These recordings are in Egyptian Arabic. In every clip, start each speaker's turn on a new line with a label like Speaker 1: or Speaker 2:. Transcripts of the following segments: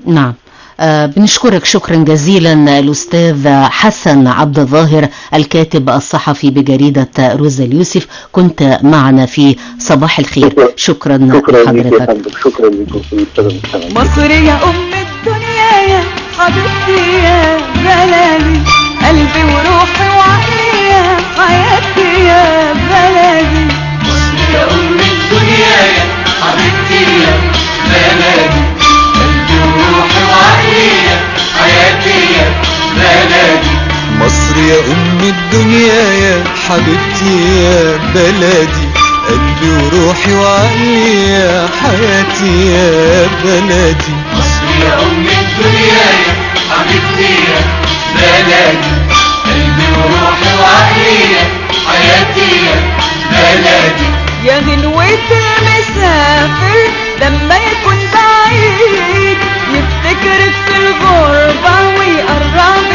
Speaker 1: نعم آه بنشكرك شكرا جزيلا الأستاذ حسن عبد الظاهر الكاتب الصحفي بجريدة روزا اليوسف كنت معنا في صباح الخير شكرا,
Speaker 2: شكرا لك يا
Speaker 1: لحضرتك
Speaker 2: فندم شكرا لكم في الأستاذ المستمع
Speaker 3: مصر يا أم الدنيا يا حبيبتي يا بلدي قلبي وروحي وعقلي يا حياتي يا بلدي
Speaker 4: مصر يا أم الدنيا يا حبيبتي يا بلدي قلبي وروحي وعقلي يا حياتي يا بلدي
Speaker 5: مصر يا أم الدنيا يا حبيبتي يا بلدي قلبي وروحي وعقلي يا حياتي يا بلدي
Speaker 4: مصر يا أم الدنيا يا حبيبتي يا بلدي قلبي وروحي وعقلي يا حياتي يا بلدي
Speaker 3: يا غنوة المسافر لما يكون بعيد يفتكرك في الغربة ويقرب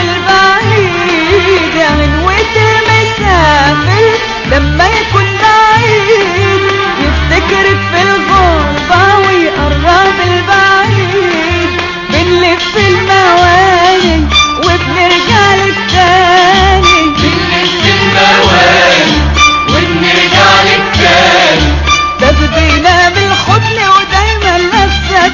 Speaker 3: البعيد يا غنوة المسافر لما يكون بعيد يفتكرك في الغربة ويقرب البعيد بنلف المواني وبنرجع لك تاني
Speaker 4: بنلف المواني ونرجع لك تاني
Speaker 3: تاخدينا بالحضن ودايما لسه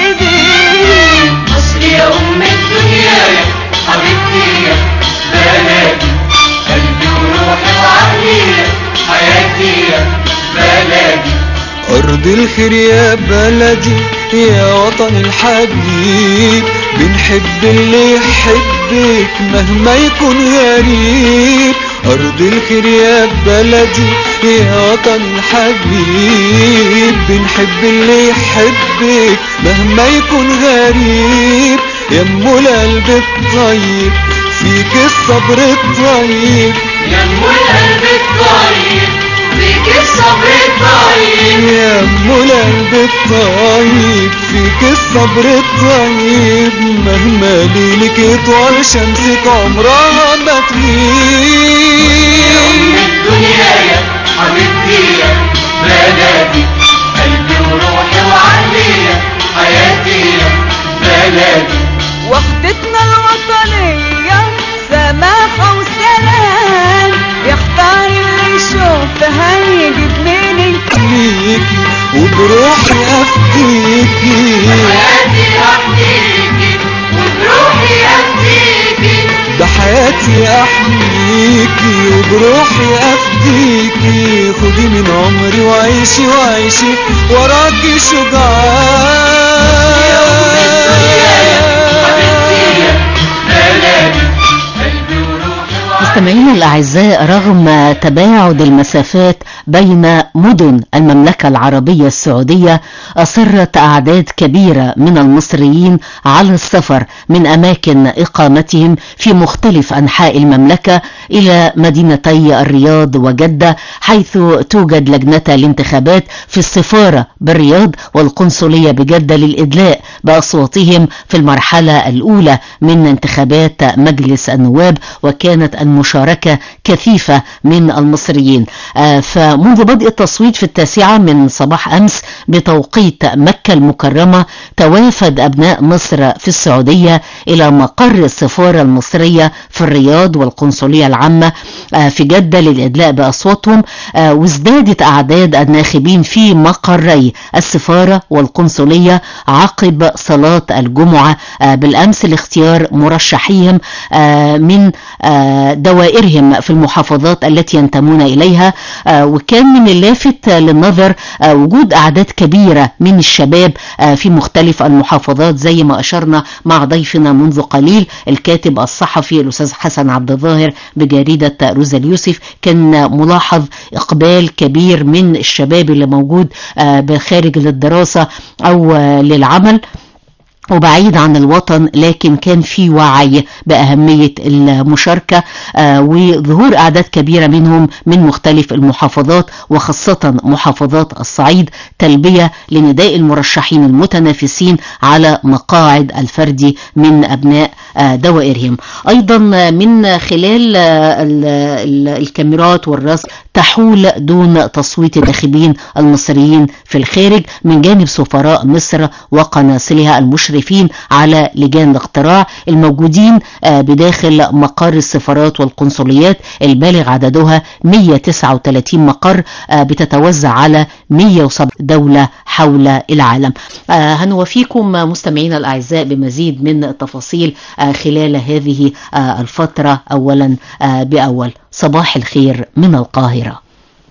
Speaker 3: تبجدي
Speaker 4: مصر يا أم الدنيا يا حبيبتي يا بلدي قلبي وروحي وعقلي يا حياتي يا بلدي
Speaker 5: أرض الخير يا بلدي يا وطن الحبيب بنحب اللي يحبك مهما يكون غريب أرض الخير يا بلدي يا وطن الحبيب بنحب اللي يحبك مهما يكون غريب يا ام القلب الطيب فيك الصبر الطيب
Speaker 4: يا ام القلب الطيب فيك الصبر الطيب
Speaker 5: يا ام القلب الطيب فيك الصبر الطيب مهما ليلك يطول شمسك عمرها ما
Speaker 4: يا أم
Speaker 5: تغيب
Speaker 4: الدنيا يا حبيبتي يا بلدي قلبي وروحي وعقلي يا حياتي يا بلدي
Speaker 3: وحدتنا الوطنية سماحة وسلام يختار اللي يشوفها يجيب منك
Speaker 5: ليكي وبروحي افديكي
Speaker 4: حياتي أحكيكي وبروحي أفديكي
Speaker 5: ده حياتي احميكي وبروحي افديكي خدي من عمري وعيشي وعيشي وراكي شجاع
Speaker 1: مستمعينا الأعزاء رغم تباعد المسافات بين مدن المملكة العربية السعودية أصرت أعداد كبيرة من المصريين على السفر من أماكن إقامتهم في مختلف أنحاء المملكة إلى مدينتي الرياض وجدة حيث توجد لجنة الانتخابات في السفارة بالرياض والقنصلية بجدة للإدلاء بأصواتهم في المرحلة الأولى من انتخابات مجلس النواب وكانت المشاركة كثيفة من المصريين آه، فمنذ بدء التصويت في التاسعة من صباح أمس بتوقيت مكة المكرمة توافد أبناء مصر في السعودية إلى مقر السفارة المصرية في الرياض والقنصلية العامة آه، في جدة للإدلاء بأصواتهم آه، وازدادت أعداد الناخبين في مقري السفارة والقنصلية عقب صلاة الجمعة آه، بالأمس لاختيار مرشحيهم آه، من آه، دوائرهم في المحافظات التي ينتمون إليها آه، وكان من اللافت للنظر آه، وجود أعداد كبيرة من الشباب آه، في مختلف المحافظات زي ما أشرنا مع ضيفنا منذ قليل الكاتب الصحفي الأستاذ حسن عبد الظاهر بجريدة روزا اليوسف كان ملاحظ إقبال كبير من الشباب اللي موجود آه، بخارج للدراسة أو آه، للعمل وبعيد عن الوطن لكن كان في وعي بأهمية المشاركة آه، وظهور أعداد كبيرة منهم من مختلف المحافظات وخاصة محافظات الصعيد تلبية لنداء المرشحين المتنافسين على مقاعد الفردي من أبناء آه، دوائرهم أيضا من خلال آه، ال- ال- الكاميرات والرصد تحول دون تصويت الناخبين المصريين في الخارج من جانب سفراء مصر وقناصلها المشرفين المشرفين على لجان الاقتراع الموجودين آه، بداخل مقر السفارات والقنصليات البالغ عددها 139 مقر آه، بتتوزع على 107 دولة حول العالم آه، هنوفيكم مستمعينا الأعزاء بمزيد من التفاصيل آه، خلال هذه آه، الفترة أولا آه، بأول صباح الخير من القاهرة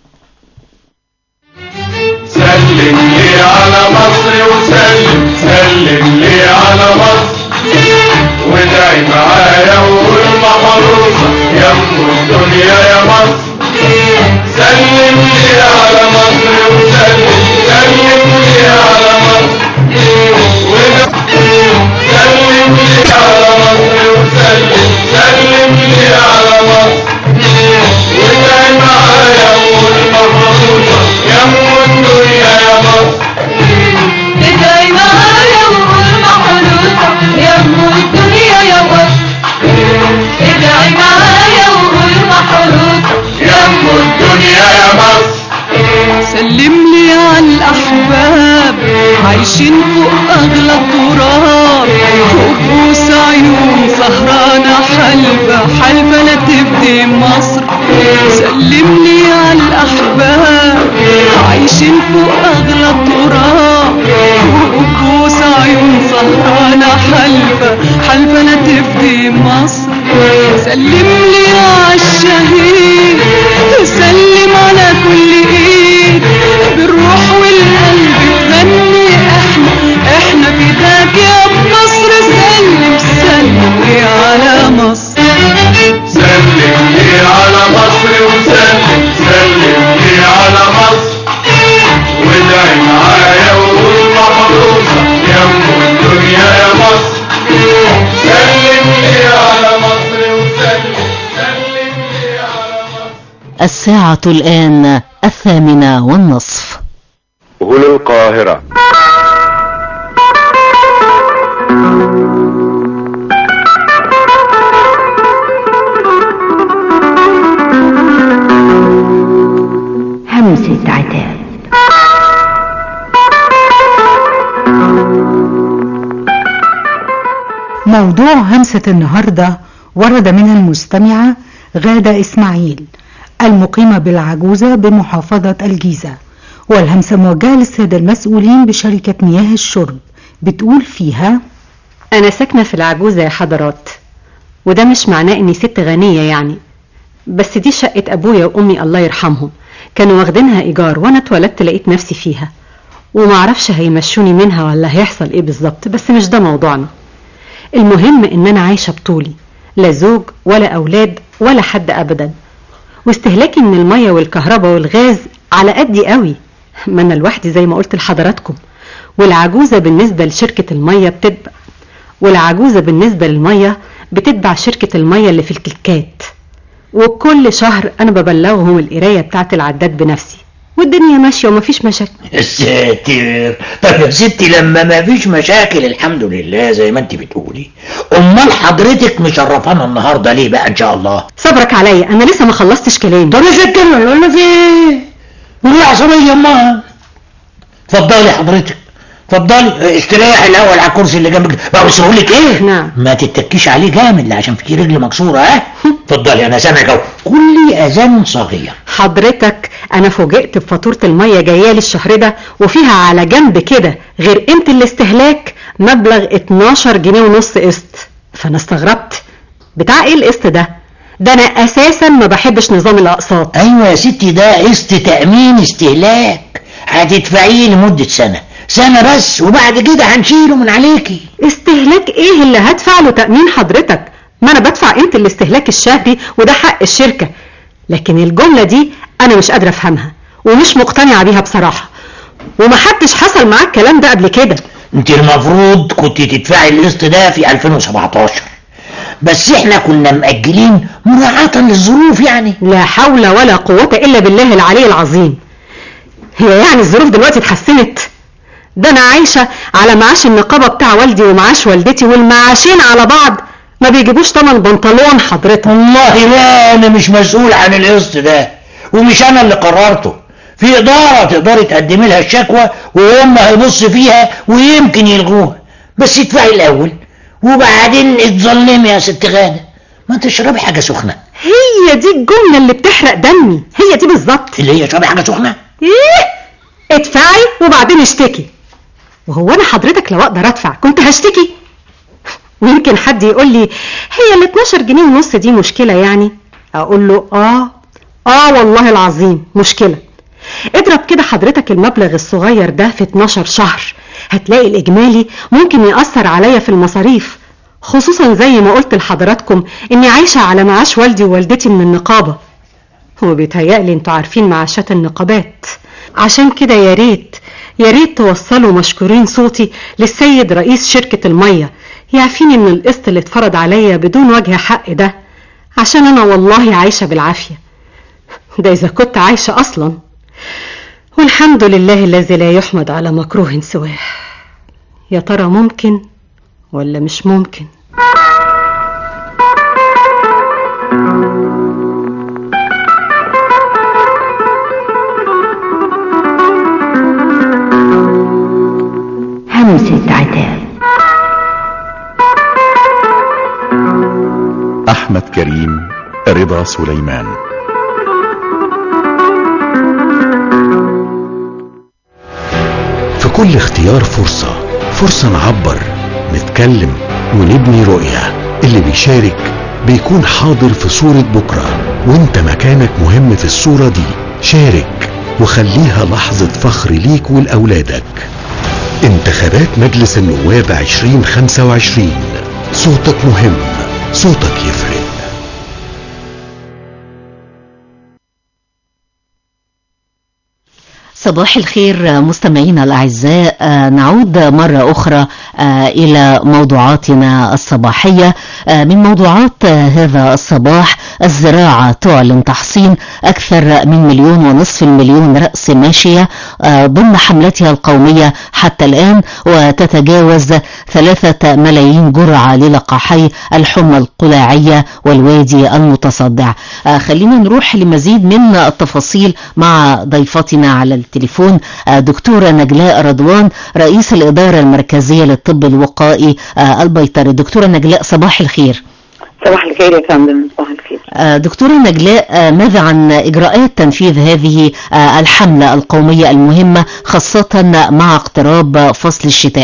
Speaker 4: سلم لي على مصر وسلم سلم لي على مصر وادعي معايا وقول محروسة يا ام الدنيا يا مصر سلم لي على مصر وسلم سلم لي على مصر وادعي سلم لي على مصر وسلم سلم لي على مصر وادعي معايا وقول محروسة يا ام الدنيا يا مصر
Speaker 3: ادعي معايا وقول محروسة يا ام الدنيا يا مصر ادعي معايا وقول محروسة
Speaker 4: يا ام الدنيا يا مصر
Speaker 5: سلم لي على الأحباب عايشين فوق أغلى التراب فوق بوس عيون سهرانة حلبة حلبة لا تبدي مصر سلم لي على الأحباب عايشين فوق أغلى التراب فوق بوس عيون سهرانة حلبة حلبة لا تبدي مصر سلم لي على الشهيد سلم على كل ايد بالروح والقلب تغني احنا احنا فداك يا مصر سلم سلم لي على مصر
Speaker 4: سلم لي على مصر وسلم سلم لي على مصر وادعي معايا وقول محروسة يا ام الدنيا يا مصر سلم لي على مصر وسلم سلم لي على مصر
Speaker 1: الساعة الآن الثامنة والنصف
Speaker 2: هنا القاهرة
Speaker 1: همسة عتاب
Speaker 6: موضوع همسة النهاردة ورد من المستمعة غادة إسماعيل المقيمة بالعجوزة بمحافظة الجيزة والهمسة موجهة للسادة المسؤولين بشركة مياه الشرب بتقول فيها
Speaker 7: أنا ساكنة في العجوزة يا حضرات وده مش معناه إني ست غنية يعني بس دي شقة أبويا وأمي الله يرحمهم كانوا واخدينها إيجار وأنا اتولدت لقيت نفسي فيها ومعرفش هيمشوني منها ولا هيحصل إيه بالظبط بس مش ده موضوعنا المهم إن أنا عايشة بطولي لا زوج ولا أولاد ولا حد أبدا واستهلاكي من المية والكهرباء والغاز على قدي قوي ما أنا لوحدي زي ما قلت لحضراتكم والعجوزة بالنسبة لشركة المية بتتبع والعجوزة بالنسبة للمية بتتبع شركة المية اللي في الكلكات وكل شهر أنا ببلغهم القراية بتاعت العداد بنفسي والدنيا ماشية ومفيش مشاكل
Speaker 8: يا ساتر طب يا ستي لما ما فيش مشاكل الحمد لله زي ما انت بتقولي امال حضرتك مشرفانا النهارده ليه بقى ان شاء الله
Speaker 7: صبرك عليا أنا لسه ما خلصتش كلامي
Speaker 8: طب يا ست ولا في ايه والله عصبيه امها اتفضلي حضرتك اتفضلي استريحي الاول على الكرسي اللي جنبك بقى بس بقول لك ايه
Speaker 7: نعم.
Speaker 8: ما تتكيش عليه جامد لا عشان في رجل مكسوره ها اتفضلي انا سامعك اهو كل اذان صغير
Speaker 7: حضرتك أنا فوجئت بفاتورة المية جاية لي الشهر ده وفيها على جنب كده غير قيمة الاستهلاك مبلغ 12 جنيه ونص قسط فأنا استغربت بتاع إيه القسط ده؟ ده أنا أساسا ما بحبش نظام الأقساط
Speaker 8: ايوه يا ستي ده قسط تامين استهلاك هتدفعيه لمده سنه سنه بس وبعد كده هنشيله من عليكي
Speaker 7: استهلاك ايه اللي هدفع له تأمين حضرتك ما انا بدفع قيمة الاستهلاك الشهري وده حق الشركة لكن الجملة دي انا مش قادرة افهمها ومش مقتنعة بيها بصراحة ومحدش حصل معاه الكلام ده قبل كده
Speaker 8: انت المفروض كنت تدفعي القسط ده في 2017 بس احنا كنا مأجلين مراعاة للظروف يعني
Speaker 7: لا حول ولا قوة الا بالله العلي العظيم هي يعني الظروف دلوقتي اتحسنت ده انا عايشة على معاش النقابة بتاع والدي ومعاش والدتي والمعاشين على بعض ما بيجيبوش تمن بنطلون حضرتك
Speaker 8: والله لا انا مش مسؤول عن القسط ده ومش انا اللي قررته في ادارة تقدري تقدمي لها الشكوى وهم هيبص فيها ويمكن يلغوها بس ادفعي الاول وبعدين اتظلمي يا ست غاده ما تشربي حاجه سخنه
Speaker 7: هي دي الجملة اللي بتحرق دمي هي دي بالظبط
Speaker 8: اللي هي اشربي حاجه سخنه
Speaker 7: ايه ادفعي وبعدين اشتكي وهو انا حضرتك لو اقدر ادفع كنت هشتكي ويمكن حد يقول لي هي ال 12 جنيه ونص دي مشكلة يعني اقول له اه اه والله العظيم مشكلة اضرب كده حضرتك المبلغ الصغير ده في 12 شهر هتلاقي الاجمالي ممكن يأثر عليا في المصاريف خصوصا زي ما قلت لحضراتكم اني عايشة على معاش والدي ووالدتي من النقابة هو بيتهيألي انتوا عارفين معاشات النقابات عشان كده يا ريت يا ريت توصلوا مشكورين صوتي للسيد رئيس شركة المية يعفيني من القسط اللي اتفرض عليا بدون وجه حق ده عشان انا والله عايشة بالعافية ده اذا كنت عايشة اصلا والحمد لله الذي لا يحمد على مكروه سواه يا ترى ممكن ولا مش ممكن
Speaker 1: همسة عتاب
Speaker 9: أحمد كريم رضا سليمان
Speaker 10: في كل اختيار فرصة فرصة نعبر نتكلم ونبني رؤية اللي بيشارك بيكون حاضر في صورة بكرة وانت مكانك مهم في الصورة دي شارك وخليها لحظة فخر ليك ولأولادك انتخابات مجلس النواب 2025 صوتك مهم صوتك يفرق
Speaker 1: صباح الخير مستمعينا الأعزاء آه، نعود مرة أخرى آه، إلى موضوعاتنا الصباحية آه، من موضوعات آه، هذا الصباح الزراعة تعلن تحصين أكثر من مليون ونصف المليون رأس ماشية آه، ضمن حملتها القومية حتى الآن وتتجاوز ثلاثة ملايين جرعة للقاحي الحمى القلاعية والوادي المتصدع آه، خلينا نروح لمزيد من التفاصيل مع ضيفتنا على التليفون آه، دكتورة نجلاء رضوان رئيس الإدارة المركزية للطب الوقائي آه، البيطري دكتورة نجلاء صباح الخير
Speaker 11: صباح الخير يا فندم صباح الخير
Speaker 1: آه، دكتورة نجلاء آه، ماذا عن إجراءات تنفيذ هذه آه، الحملة القومية المهمة خاصة مع اقتراب فصل الشتاء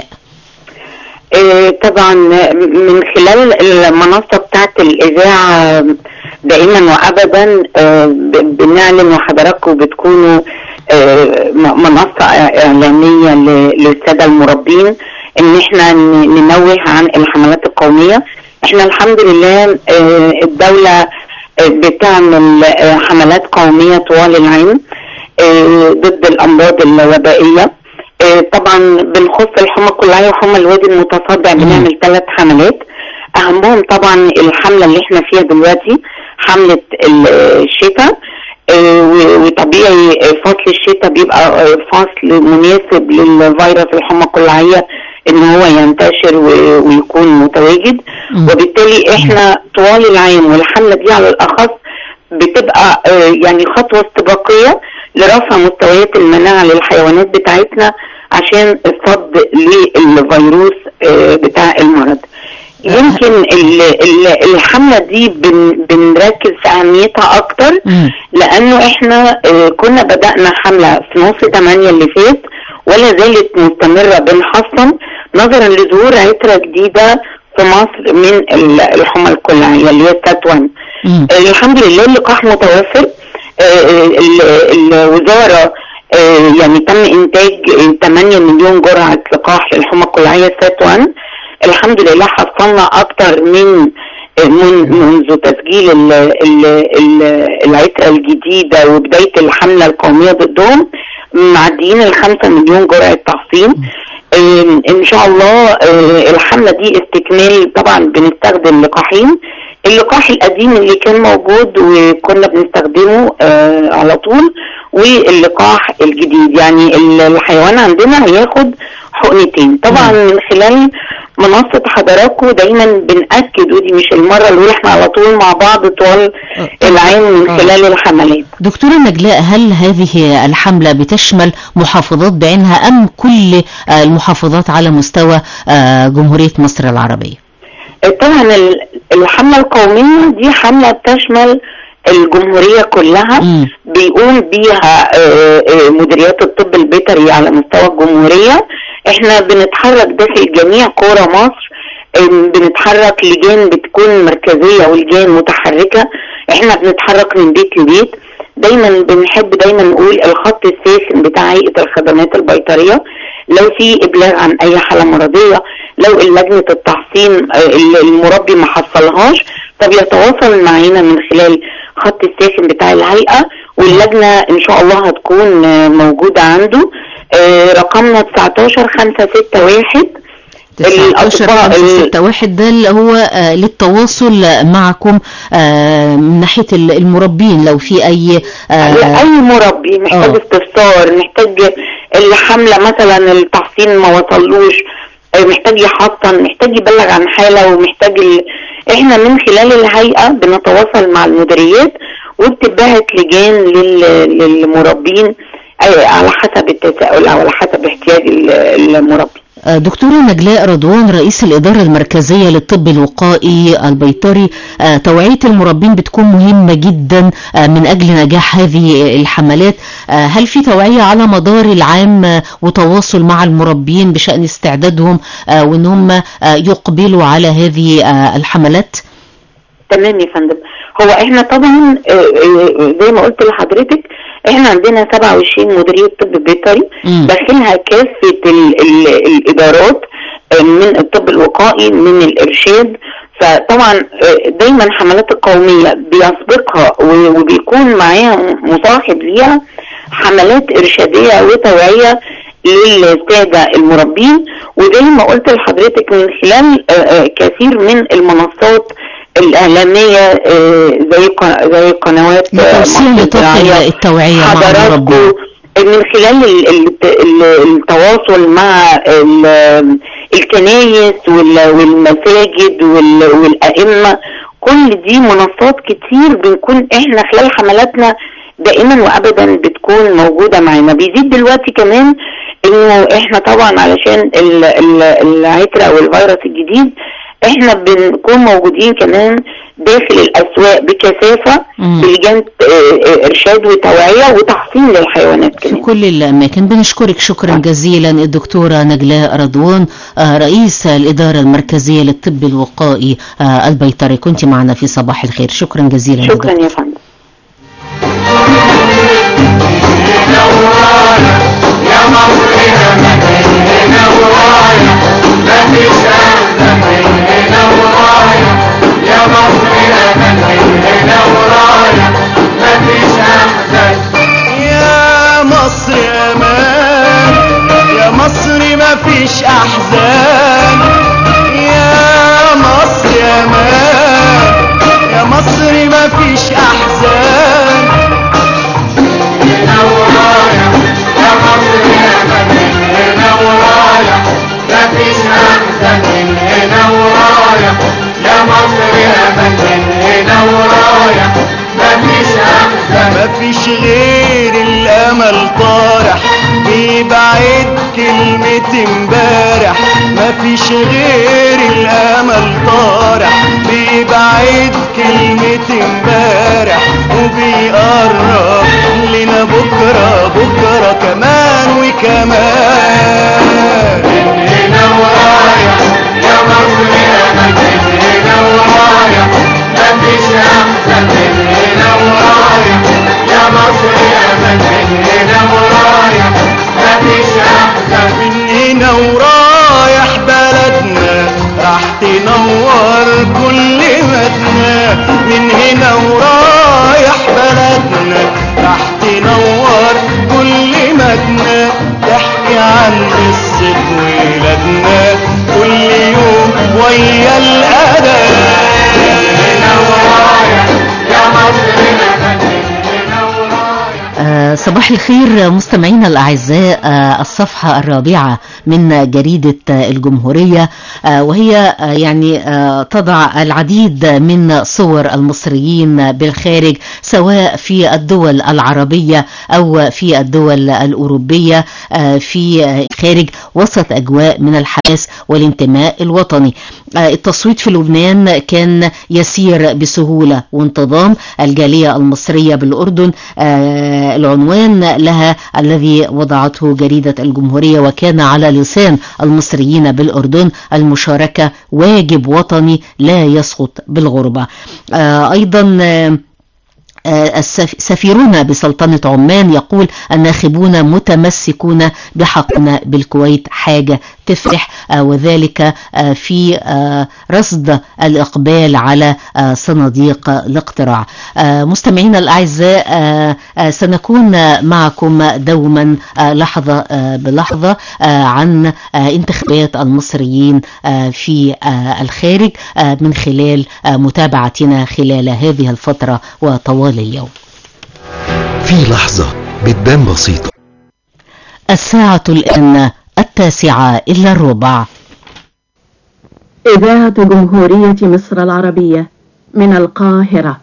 Speaker 11: آه، طبعا من خلال المنصة بتاعت الإذاعة دائما وأبدا آه، ب- بنعلن وحضراتكم بتكونوا آه، م- منصة إعلامية ل- للسادة المربين إن إحنا ن- ننوه عن الحملات القومية إحنا الحمد لله آه، الدولة آه، بتعمل آه، حملات قومية طوال العام آه، ضد الأمراض الوبائية آه، طبعا بنخص الحمى الكلية وحمى الوادي المتصدع بنعمل ثلاث حملات اهمهم طبعا الحملة اللي احنا فيها دلوقتي حملة ال- الشتاء آه، و- وطبيعي آه، فصل الشتاء بيبقى آه، فصل مناسب للفيروس الحمى الكلية ان هو ينتشر و- ويكون متواجد وبالتالي احنا طوال العام والحملة دي على الاخص بتبقى آه، يعني خطوة استباقية لرفع مستويات المناعة للحيوانات بتاعتنا عشان الصد للفيروس آه، بتاع المرض يمكن ال- ال- الحملة دي بن بنركز في أهميتها أكتر لأنه إحنا آه، كنا بدأنا حملة في نص 8 اللي فات ولا زالت مستمرة بنحصن نظرا لظهور عترة جديدة في مصر من ال- الحمى الكلعية اللي هي سات 1 آه، الحمد لله اللقاح متوفر آه، ال- الوزارة آه، يعني تم انتاج آه، 8 مليون جرعة لقاح للحمى الكلعية سات 1 الحمد لله حصلنا اكتر من آه، من منذ تسجيل ال- ال- ال- العترة الجديدة وبداية الحملة القومية ضدهم معديين الخمسة مليون جرعة تحصين آم، ان شاء الله آه، الحملة دي استكمال طبعا بنستخدم لقاحين اللقاح القديم اللي كان موجود وكنا بنستخدمه آه، على طول واللقاح الجديد يعني ال- الحيوان عندنا هياخد حقنتين طبعا من خلال منصة حضراتكم دايما بنأكد ودي مش المرة الأولى احنا على طول مع بعض طوال العين من
Speaker 1: آه.
Speaker 11: خلال الحملات
Speaker 1: دكتورة نجلاء هل هذه الحملة بتشمل محافظات بعينها أم كل آه، المحافظات على مستوى آه، جمهورية مصر العربية
Speaker 11: طبعا ال- الحملة القومية دي حملة بتشمل الجمهورية كلها بيقوم بيها آه، آه، مديريات الطب البيطري على مستوى الجمهورية احنا بنتحرك داخل جميع قرى مصر آم، بنتحرك لجان بتكون مركزية ولجان متحركة احنا بنتحرك من بيت لبيت دايما بنحب دايما نقول الخط الساخن بتاع هيئة الخدمات البيطرية لو في ابلاغ عن اي حالة مرضية لو لجنة التحصين آه، ال- المربي ما حصلهاش طب يتواصل معانا من خلال خط الساخن بتاع الهيئة واللجنة ان شاء الله هتكون آه، موجودة عنده آه، رقمنا 19 5 6 1
Speaker 1: 19 5 واحد ده اللي هو آه، للتواصل معكم آه، من ناحية ال- المربين لو في أي آه،
Speaker 11: اي مربي محتاج
Speaker 1: آه.
Speaker 11: استفسار محتاج اللي حامله مثلا التحصين ما وصلوش آه، محتاج يحصن محتاج يبلغ عن حاله ومحتاج ال... احنا من خلال الهيئه بنتواصل مع المديريات وبتبعت لجان لل... للمربين آه، على حسب التساؤل او على حسب احتياج ال- المربي
Speaker 1: آه، دكتورة نجلاء رضوان رئيس الإدارة المركزية للطب الوقائي البيطري آه، توعية المربين بتكون مهمة جدا آه، من أجل نجاح هذه الحملات آه، هل في توعية على مدار العام آه، وتواصل مع المربين بشأن استعدادهم آه، وإن هم آه، يقبلوا على هذه آه، الحملات؟
Speaker 11: تمام يا فندم هو احنا طبعا آه، آه، زي ما قلت لحضرتك احنا عندنا 27 مديرية طب بيطري
Speaker 1: مم.
Speaker 11: داخلها كافة ال ال الادارات آه، من الطب الوقائي من الارشاد فطبعا آه، دايما الحملات القومية بيسبقها و- وبيكون معاها مصاحب ليها حملات ارشادية وتوعية للسادة المربين وزي ما قلت لحضرتك من خلال آه، آه، كثير من المنصات الإعلامية آه، زي قن- زي قنوات آه،
Speaker 1: لتوسيع
Speaker 11: مصر
Speaker 1: نطاق
Speaker 11: الزراعية.
Speaker 1: التوعية مع
Speaker 11: حضراتكم
Speaker 1: المربين
Speaker 11: من خلال ال- ال- ال- التواصل مع ال- الكنايس وال- والمساجد وال- والأئمة كل دي منصات كتير بنكون احنا خلال حملاتنا دائما وابدا بتكون موجودة معانا بيزيد دلوقتي كمان انه احنا طبعا علشان ال- ال- العترة او الفيروس الجديد احنا بنكون موجودين كمان داخل الاسواق بكثافة بلجان آه، آه، ارشاد وتوعية وتحصين للحيوانات
Speaker 1: في كل الأماكن بنشكرك شكرا جزيلا الدكتورة نجلاء رضوان آه، رئيس الإدارة المركزية للطب الوقائي آه، البيطري كنت معنا في صباح الخير شكرا جزيلا يا
Speaker 11: شكرا
Speaker 1: دكتورة.
Speaker 11: يا فندم
Speaker 4: يا مصر هنا هنا ورايا مفيش أحسن من هنا ورايا يا مصر هنا هنا ورايا مفيش أحسن
Speaker 12: يا مصر امان يا مصر مفيش احزان يا مصر امان يا مصر مفيش احزان
Speaker 4: هنا ورايا يا مصر هنا هنا ورايا مفيش أحسن من هنا ورايا يا مصر هنا هنا ورايا مفيش أحسن
Speaker 12: مفيش غير الامل طارح بيبعد كلمة امبارح مفيش غير الامل طارح بيبعد كلمة امبارح وبيقرب لنا بكرة بكرة كمان وكمان
Speaker 4: هنا ورايا يا مصر هنا هنا ورايا مفيش أحسن من هنا ورايا يا مصر هنا هنا ورايا مفيش أحسن
Speaker 12: من هنا ورايح بلدنا راح تنور كل مدنا من هنا ورايح بلدنا راح تنور كل مدنا تحكي عن قصة ولادنا كل يوم ويا الأذان
Speaker 4: هنا ورايا يا مصر هنا هنا ورايا
Speaker 1: آه، صباح صباح الخير مستمعينا الأعزاء آه، الصفحة الرابعة من جريدة آه، الجمهورية آه، وهي آه، يعني آه، تضع العديد من صور المصريين بالخارج سواء في الدول العربية أو في الدول الأوروبية آه، في آه، خارج وسط أجواء من الحماس والانتماء الوطني آه، التصويت في لبنان كان يسير بسهولة وانتظام الجالية المصرية بالأردن آه، العنوان لها الذي وضعته جريدة الجمهورية وكان على لسان المصريين بالأردن المشاركة واجب وطني لا يسقط بالغربة آه، أيضا آه، آه، السف- سفيرنا بسلطنة عمان يقول الناخبون متمسكون بحقنا بالكويت حاجة تفرح آه، وذلك آه، في آه، رصد الإقبال على آه، صناديق الاقتراع آه، مستمعينا الأعزاء آه، آه، سنكون معكم دوما آه، لحظة آه، بلحظة آه، عن آه، انتخابات المصريين آه، في آه، الخارج آه، من خلال آه، متابعتنا خلال هذه الفترة وطوال اليوم
Speaker 10: في لحظة بتبان بسيطة
Speaker 1: الساعة الآن التاسعة إلا الربع
Speaker 13: إذاعة جمهورية مصر العربية من القاهرة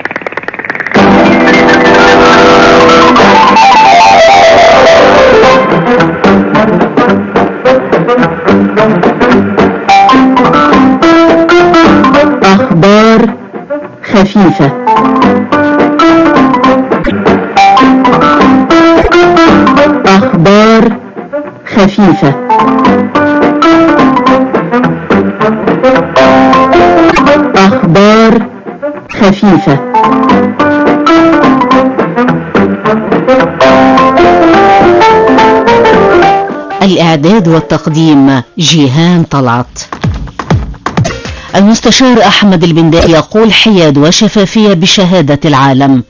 Speaker 13: أخبار خفيفة أخبار خفيفة أخبار خفيفة
Speaker 1: الإعداد والتقديم جيهان طلعت المستشار أحمد البنداري يقول حياد وشفافية بشهادة العالم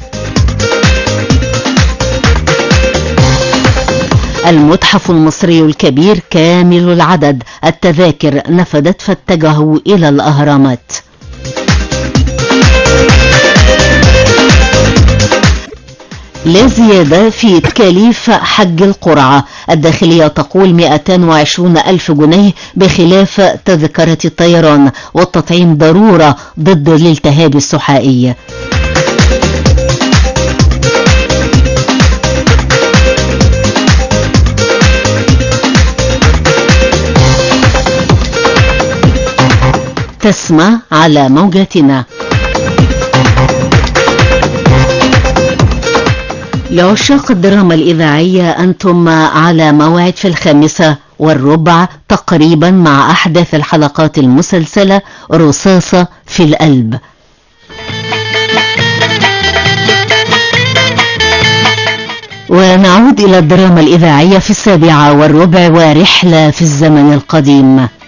Speaker 1: المتحف المصري الكبير كامل العدد التذاكر نفدت فاتجهوا إلى الأهرامات لا زيادة في تكاليف حج القرعة الداخلية تقول 220 ألف جنيه بخلاف تذكرة الطيران والتطعيم ضرورة ضد الالتهاب السحائي تسمع على موجاتنا لعشاق الدراما الإذاعية أنتم على موعد في الخامسة والربع تقريبا مع أحدث الحلقات المسلسلة رصاصة في القلب ونعود إلى الدراما الإذاعية في السابعة والربع ورحلة في الزمن القديم